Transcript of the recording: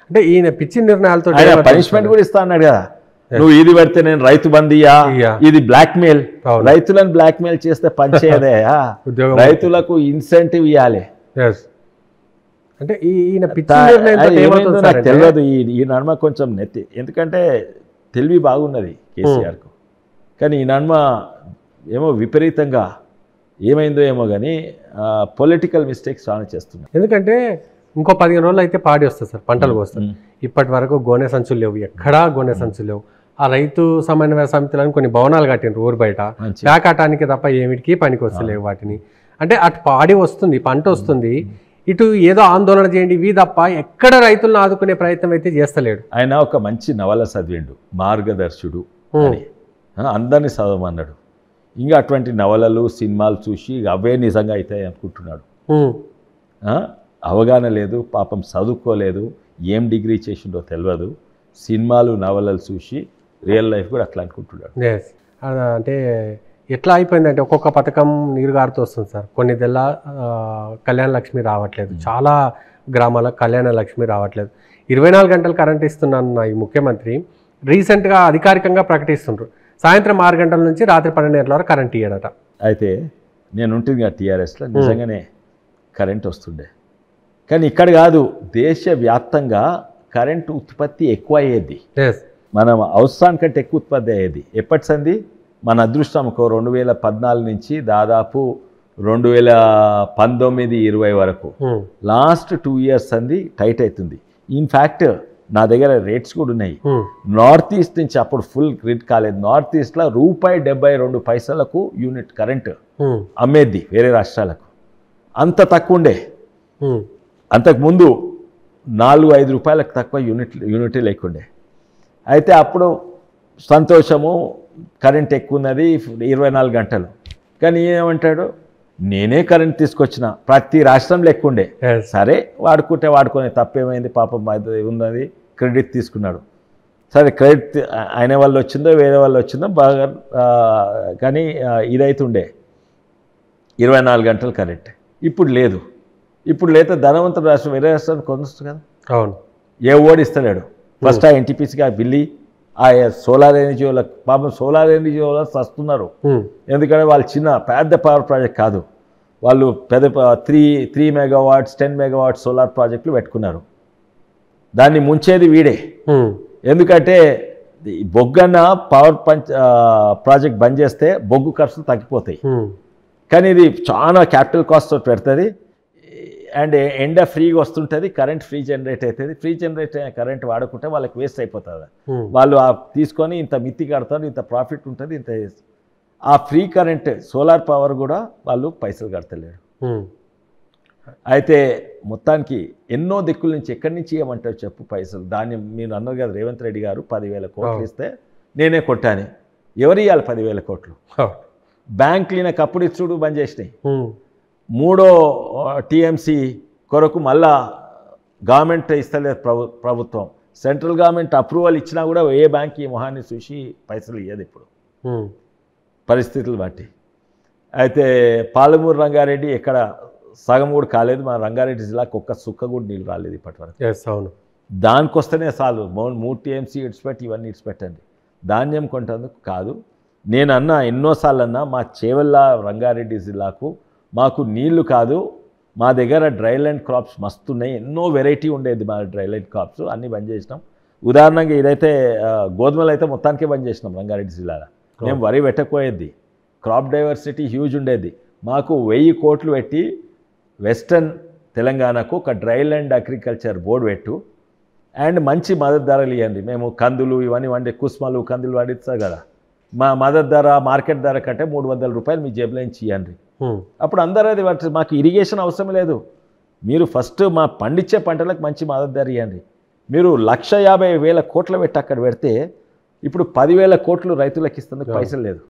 అంటే ఈయన పిచ్చి నిర్ణయాలతో ఆయన పనిష్మెంట్ కూడా ఇస్తా అన్నాడు కదా నువ్వు ఇది పెడితే నేను రైతు బందియా ఇయ్యా. ఇది బ్లాక్ మెయిల్ అవును. రైతులను బ్లాక్ మెయిల్ చేస్తే పనిచేయదే ఉద్యోగం రైతులకు ఇన్సెంటివ్ ఇవ్వాలి Yes. అంటే ఈ- ఈయన పిచ్చి నిర్ణయంతో అది ఏమైందో ఏమవుతుంది నాకు సార్ అంటే- తెలియదు ఈ ఈ నడుమ కొంచెం నెత్తి ఎందుకంటే తెలివి బాగున్నది కేసీఆర్కు కానీ ఈ నడుమ ఏమో విపరీతంగా ఏమైందో ఏమో కానీ పొలిటికల్ మిస్టేక్స్ చాలా చేస్తున్నాయి ఎందుకంటే ఇంకో పదిహేను రోజులు అయితే పాడి వస్తుంది సార్ పంటలు కోస్తారు ఇప్పటి వరకు గోనె సంచులు లేవు ఎక్కడా గోనె సంచులు లేవు ఆ రైతు సమన్వయ సమితులను కొన్ని భవనాలు కట్టిండ్రు ఊరు బయట మంచి ప్యాకాటానికి తప్ప ఏమిటికి పనికి వస్తలేవు వాటిని అంటే అటు పాడి వస్తుంది పంట వస్తుంది ఇటు ఏదో ఆందోళన చేయండి ఇవి తప్ప ఎక్కడ రైతులను ఆదుకునే ప్రయత్నం అయితే చేస్తలేడు ఆయన ఒక మంచి నవల చదివిండు మార్గదర్శుడు అని ఆ, అందరినీ చదవమన్నాడు ఇంకా అటువంటి నవలలు సినిమాలు చూసి అవే నిజంగా అవుతాయి అనుకుంటున్నాడు ఉమ్, ఆ, అవగాహన లేదు పాపం చదువుకోలేదు ఏం డిగ్రీ చేసిండో తెలియదు సినిమాలు నవలలు చూసి రియల్ లైఫ్ కూడా అట్లా అనుకుంటున్నాడు yes. ఆ, అంటే ఎట్లా అయిపోయిందంటే ఒక్కొక్క పథకం నీరు గారుతూ వస్తుంది సార్ కొన్ని దెల్ల కళ్యాణ లక్ష్మి రావట్లేదు చాలా గ్రామాలకు కళ్యాణ లక్ష్మి రావట్లేదు ఇరవై నాలుగు గంటలు కరెంట్ ఇస్తున్నాను ఈ ముఖ్యమంత్రి రీసెంట్గా అధికారికంగా ప్రకటిస్తుండ్రు సాయంత్రం ఆరు గంటల నుంచి రాత్రి పన్నెండు గంటల వరకు కరెంట్ ఇయ్యడట అయితే నేను ఉంటుంది కదా టీఆర్ఎస్లో నిజంగానే కరెంట్ వస్తుండే కానీ ఇక్కడ కాదు దేశవ్యాప్తంగా కరెంటు ఉత్పత్తి ఎక్కువ అయ్యేది ఎస్ మనం అవసరానికంటే ఎక్కువ ఉత్పత్తి అయ్యేది ఎప్పటి సంది మన అదృష్టంకో రెండు వేల పద్నాలుగు నుంచి దాదాపు రెండు వేల పంతొమ్మిది ఇరవై వరకు లాస్ట్ టూ ఇయర్స్ అంది టైట్ అవుతుంది ఇన్ఫ్యాక్ట్ నా దగ్గర రేట్స్ కూడా ఉన్నాయి నార్త్ ఈస్ట్ నుంచి అప్పుడు ఫుల్ గ్రిడ్ కాలేదు నార్త్ ఈస్ట్లో రూపాయి డెబ్బై రెండు పైసలకు యూనిట్ కరెంట్ అమ్మేది వేరే రాష్ట్రాలకు అంత తక్కువ ఉండే అంతకుముందు నాలుగు ఐదు రూపాయలకు తక్కువ యూనిట్ యూనిటీ లేకుండే అయితే అప్పుడు సంతోషము కరెంట్ ఎక్కువ ఉన్నది ఇరవై నాలుగు గంటలు కానీ ఏమంటాడు నేనే కరెంట్ తీసుకొచ్చిన ప్రతి రాష్ట్రంలో ఎక్కువ ఉండే ఎస్ సరే వాడుకుంటే వాడుకునే తప్పేమైంది పాపం అది ఉన్నది క్రెడిట్ తీసుకున్నాడు సరే క్రెడిట్ ఆయన వల్ల వచ్చిందో వేరే వాళ్ళు వచ్చిందో బాగా ఆ, కానీ ఆ, ఇదైతుండే ఇరవై నాలుగు గంటలు కరెంట్ ఇప్పుడు లేదు ఇప్పుడు లేతే ధనవంతుడు రాష్ట్రం వేరే రాష్ట్రానికి కొనుస్తుంది కదా అవును ఏ ఓడి ఇస్తలేడు ఫస్ట్ ఆ ఎన్టీపీసీగా బిల్లి ఆ సోలార్ ఎనర్జీ వాళ్ళకి పాపం సోలార్ ఎనర్జీ వాళ్ళు వస్తున్నారు ఉమ్, ఎందుకంటే వాళ్ళు చిన్న పెద్ద పవర్ ప్రాజెక్ట్ కాదు వాళ్ళు పెద్ద three three megawatts ten megawatts solar ప్రాజెక్టులు పెట్టుకున్నారు దాన్ని ముంచేది వీడే ఉమ్, ఎందుకంటే ఈ బొగ్గన్న పవర్ పంచ్ ఆ, ప్రాజెక్ట్ బంద్ చేస్తే బొగ్గు ఖర్చులు తగ్గిపోతాయి ఉమ్, కానీ ఇది చాలా క్యాపిటల్ కాస్ట్ తోటి పెడుతుంది అండ్ ఎండ ఫ్రీగా వస్తుంటుంది కరెంట్ ఫ్రీ జనరేట్ అవుతుంది ఫ్రీ జనరేట్ అయిన కరెంట్ వాడుకుంటే వాళ్ళకి వేస్ట్ అయిపోతుంది ఉమ్, వాళ్ళు ఆ తీసుకొని ఇంత మిత్తి కడతారు ఇంత ప్రాఫిట్ ఉంటుంది ఇంత చేస్తారు. ఆ ఫ్రీ కరెంట్ సోలార్ పవర్ కూడా వాళ్ళు పైసలు కడతలేరు ఉమ్, అయితే మొత్తానికి ఎన్నో దిక్కుల నుంచి ఎక్కడి నుంచి ఇవ్వమంటారు చెప్పు పైసలు దాన్ని మీరు అన్నారు కదా రేవంత్ రెడ్డి గారు పదివేల కోట్లు అవును. ఇస్తే నేనే కొట్టాను ఎవరు ఇవ్వాలి పదివేల కోట్లు అవును. బ్యాంకులు ఈయనకు అప్పుడు ఇచ్చుడు బంద్ చేసినాయి ఉమ్, మూడో టీఎంసీ కొరకు మళ్ళా గవర్నమెంట్ ఇస్తలేదు ప్రభు ప్రభుత్వం సెంట్రల్ గవర్నమెంట్ అప్రూవల్ ఇచ్చినా కూడా ఏ బ్యాంక్ ఈ మొహాన్ని చూసి పైసలు ఇవ్వదు ఇప్పుడు ఉమ్, పరిస్థితులు బట్టి అయితే పాలమూరు రంగారెడ్డి ఎక్కడ సగం కూడా కాలేదు మా రంగారెడ్డి జిల్లాకు ఒక్క సుక్క కూడా నీళ్ళు రాలేదు ఇప్పటివరకు ఎస్ అవును దానికొస్తేనే చాలు మౌన్ మూడు టీఎంసీ ఇడిచిపెట్టి ఇవన్నీ ఇడిచిపెట్టండి ధాన్యం కొంటందుకు కాదు నేను అన్నా ఎన్నోసార్లు అన్నా మా చేవల్ల రంగారెడ్డి జిల్లాకు మాకు నీళ్లు కాదు మా దగ్గర డ్రైల్యాండ్ క్రాప్స్ మస్తున్నాయి ఎన్నో వెరైటీ ఉండేది మా డ్రైల్యాండ్ క్రాప్స్ అన్నీ బంద్ చేసినాం ఉదాహరణగా ఇదైతే ఆ, గోధుమలు అయితే మొత్తానికే బంద్ చేసినాం రంగారెడ్డి జిల్లాలో మేము వరి పెట్టకపోయేది క్రాప్ డైవర్సిటీ హ్యూజ్ ఉండేది మాకు వెయ్యి కోట్లు పెట్టి వెస్టర్న్ తెలంగాణకు ఒక డ్రైల్యాండ్ అగ్రికల్చర్ బోర్డు పెట్టు అండ్ మంచి మద్దతు ధరలు ఇవ్వండి మేము కందులు ఇవన్నీ వండి కుస్మలు కందులు వండిస్తారు కదా మా మద్దతు ధర మార్కెట్ ధర కంటే మూడు వందల రూపాయలు మీ జేబులో నుంచి ఇవ్వండి ఉమ్, అప్పుడు అందరూ అది పట్టు- మాకు ఇరిగేషన్ అవసరం లేదు మీరు ఫస్ట్ మా పండించే పంటలకు మంచి మద్దతు ధర ఇవ్వండి మీరు లక్ష యాభై వేల కోట్ల పెట్టి అక్కడ పెడితే ఇప్పుడు పదివేల కోట్లు రైతులకు ఇస్తుంది పైసలు లేదు